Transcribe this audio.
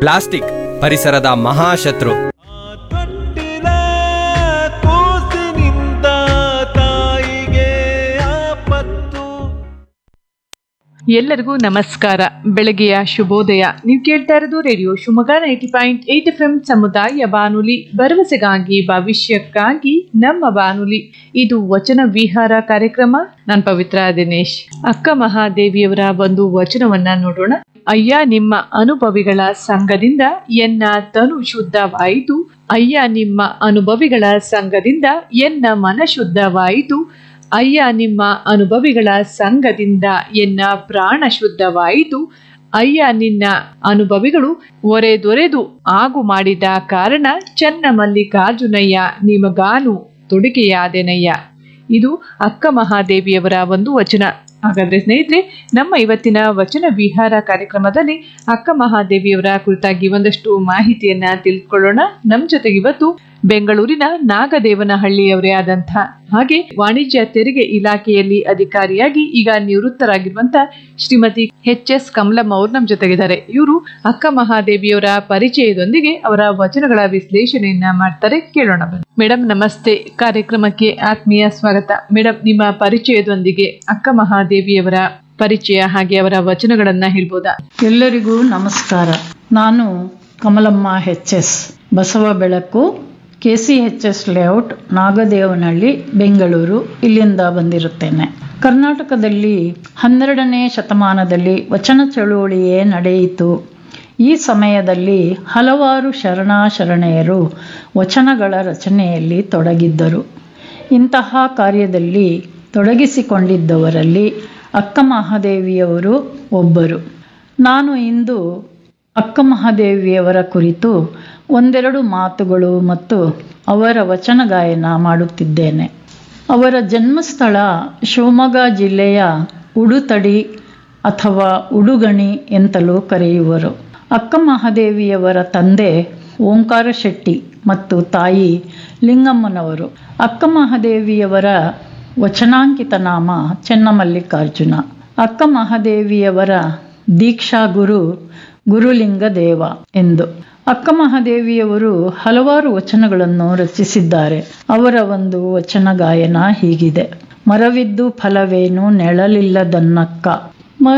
plastic ಪರಿಸರದ ಮಹಾಶತ್ರು ತೊಟ್ಟಿಲ ಕೂಸಿನಿಂದ ತಾಯಿಗೆ ಆಪತ್ತು ಎಲ್ಲರಿಗೂ ನಮಸ್ಕಾರ ಬೆಳಗ್ಗೆಯ ಶುಭೋದಯ ನೀವು ಕೇಳ್ತಾ ಇರೋದು radio Shivamogga ninety point eight F M ಸಮುದಾಯ ಬಾನುಲಿ ಭರವಸೆಗಾಗಿ ಭವಿಷ್ಯಕ್ಕಾಗಿ ನಮ್ಮ ಬಾನುಲಿ ಇದು ವಚನ ವಿಹಾರ ಕಾರ್ಯಕ್ರಮ ನಾನು ಪವಿತ್ರ ದಿನೇಶ್ ಅಕ್ಕ ಮಹಾದೇವಿಯವರ ಒಂದು ವಚನವನ್ನ ನೋಡೋಣ ಅಯ್ಯ ನಿಮ್ಮ ಅನುಭವಿಗಳ ಸಂಘದಿಂದ ಎನ್ನ ತನು ಶುದ್ಧವಾಯಿತು ಅಯ್ಯ ನಿಮ್ಮ ಅನುಭವಿಗಳ ಸಂಘದಿಂದ ಎನ್ನ ಮನ ಶುದ್ಧವಾಯಿತು ಅಯ್ಯ ನಿಮ್ಮ ಅನುಭವಿಗಳ ಸಂಘದಿಂದ ಎನ್ನ ಪ್ರಾಣ ಶುದ್ಧವಾಯಿತು ಅಯ್ಯ ನಿನ್ನ ಅನುಭವಿಗಳು ಒರೆದೊರೆದು ಆಗು ಮಾಡಿದ ಕಾರಣ ಚೆನ್ನ ಮಲ್ಲಿಕಾರ್ಜುನಯ್ಯ ನಿಮಗಾನು ತೊಡುಗೆಯಾದೆನಯ್ಯ ಇದು ಅಕ್ಕ ಮಹಾದೇವಿಯವರ ಒಂದು ವಚನ ಹಾಗಾದ್ರೆ ಸ್ನೇಹಿತರೆ ನಮ್ಮ ಇವತ್ತಿನ ವಚನ ವಿಹಾರ ಕಾರ್ಯಕ್ರಮದಲ್ಲಿ ಅಕ್ಕ ಮಹಾದೇವಿಯವರ ಕುರಿತಾಗಿ ಒಂದಷ್ಟು ಮಾಹಿತಿಯನ್ನ ತಿಳ್ಕೊಳ್ಳೋಣ ನಮ್ಮ ಜೊತೆಗೆ ಇವತ್ತು ಬೆಂಗಳೂರಿನ ನಾಗದೇವನಹಳ್ಳಿಯವರೇ ಆದಂಥ ಹಾಗೆ ವಾಣಿಜ್ಯ ತೆರಿಗೆ ಇಲಾಖೆಯಲ್ಲಿ ಅಧಿಕಾರಿಯಾಗಿ ಈಗ ನಿವೃತ್ತರಾಗಿರುವಂತ ಶ್ರೀಮತಿ ಎಚ್ ಎಸ್ ಕಮಲಮ್ಮ ಅವರು ನಮ್ಮ ಜೊತೆಗಿದ್ದಾರೆ ಇವರು ಅಕ್ಕ ಮಹಾದೇವಿಯವರ ಪರಿಚಯದೊಂದಿಗೆ ಅವರ ವಚನಗಳ ವಿಶ್ಲೇಷಣೆಯನ್ನ ಮಾಡ್ತಾರೆ ಕೇಳೋಣ ಬನ್ನಿ ಮೇಡಮ್ ನಮಸ್ತೆ ಕಾರ್ಯಕ್ರಮಕ್ಕೆ ಆತ್ಮೀಯ ಸ್ವಾಗತ ಮೇಡಮ್ ನಿಮ್ಮ ಪರಿಚಯದೊಂದಿಗೆ ಅಕ್ಕ ಮಹಾದೇವಿಯವರ ಪರಿಚಯ ಹಾಗೆ ಅವರ ವಚನಗಳನ್ನ ಹೇಳ್ಬೋದಾ ಎಲ್ಲರಿಗೂ ನಮಸ್ಕಾರ ನಾನು ಕಮಲಮ್ಮ ಎಚ್ ಎಸ್ ಬಸವ ಬೆಳಕು K C H S layout Nagadevanahalli Bengaluru ಇಲ್ಲಿಂದ ಬಂದಿರುತ್ತೇನೆ ಕರ್ನಾಟಕದಲ್ಲಿ ಹನ್ನೆರಡನೇ ಶತಮಾನದಲ್ಲಿ ವಚನ ಚಳುವಳಿಯೇ ನಡೆಯಿತು ಈ ಸಮಯದಲ್ಲಿ ಹಲವಾರು ಶರಣಾಶರಣೆಯರು ವಚನಗಳ ರಚನೆಯಲ್ಲಿ ತೊಡಗಿದ್ದರು ಇಂತಹ ಕಾರ್ಯದಲ್ಲಿ ತೊಡಗಿಸಿಕೊಂಡಿದ್ದವರಲ್ಲಿ ಅಕ್ಕ ಮಹಾದೇವಿಯವರು ಒಬ್ಬರು ನಾನು ಇಂದು ಅಕ್ಕ ಮಹಾದೇವಿಯವರ ಕುರಿತು ಒಂದೆರಡು ಮಾತುಗಳು ಮತ್ತು ಅವರ ವಚನ ಗಾಯನ ಮಾಡುತ್ತಿದ್ದೇನೆ ಅವರ ಜನ್ಮಸ್ಥಳ ಶಿವಮೊಗ್ಗ ಜಿಲ್ಲೆಯ ಉಡುತಡಿ ಅಥವಾ ಉಡುಗಣಿ ಎಂತಲೂ ಕರೆಯುವರು ಅಕ್ಕ ಮಹಾದೇವಿಯವರ ತಂದೆ ಓಂಕಾರ ಶೆಟ್ಟಿ ಮತ್ತು ತಾಯಿ ಲಿಂಗಮ್ಮನವರು ಅಕ್ಕ ಮಹಾದೇವಿಯವರ ವಚನಾಂಕಿತ ನಾಮ ಚೆನ್ನಮಲ್ಲಿಕಾರ್ಜುನ ಅಕ್ಕ ಮಹಾದೇವಿಯವರ ದೀಕ್ಷಾ ಗುರು ಗುರುಲಿಂಗ ದೇವ ಎಂದು ಅಕ್ಕ ಮಹಾದೇವಿಯವರು ಹಲವಾರು ವಚನಗಳನ್ನು ರಚಿಸಿದ್ದಾರೆ ಅವರ ಒಂದು ವಚನ ಗಾಯನ ಹೀಗಿದೆ ಮರವಿದ್ದು ಫಲವೇನು ನೆಳಲಿಲ್ಲದನ್ನಕ್ಕ